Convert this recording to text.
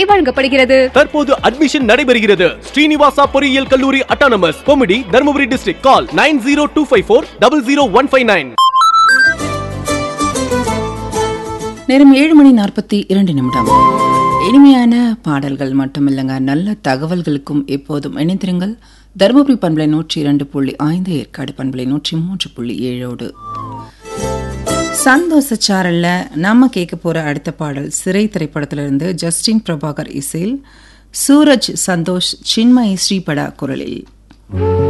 சேர்க்கை வழங்கப்படுகிறது தற்போது அட்மிஷன் நடைபெறுகிறது ஸ்ரீனிவாசா பொறியியல் கல்லூரி அட்டானமஸ் கொமிடி Dharmapuri district call nine zero two five four double zero one five nine நேரம் ஏழு மணி நாற்பத்தி இரண்டு நிமிடம் இனிமையான பாடல்கள் மட்டுமில்லைங்க நல்ல தகவல்களுக்கும் எப்போதும் இணைந்திருங்கள் தருமபுரி பண்பலை நூற்றி இரண்டு புள்ளி ஐந்து ஏற்காடு பண்பலை நூற்றி மூன்று புள்ளி ஏழோடு சந்தோஷ சாரல்ல நாம கேட்க போற அடுத்த பாடல் சிறை திரைப்படத்திலிருந்து ஜஸ்டின் பிரபாகர் இசையில் சூரஜ் சந்தோஷ் சின்மயி ஸ்ரீபடா குரலில்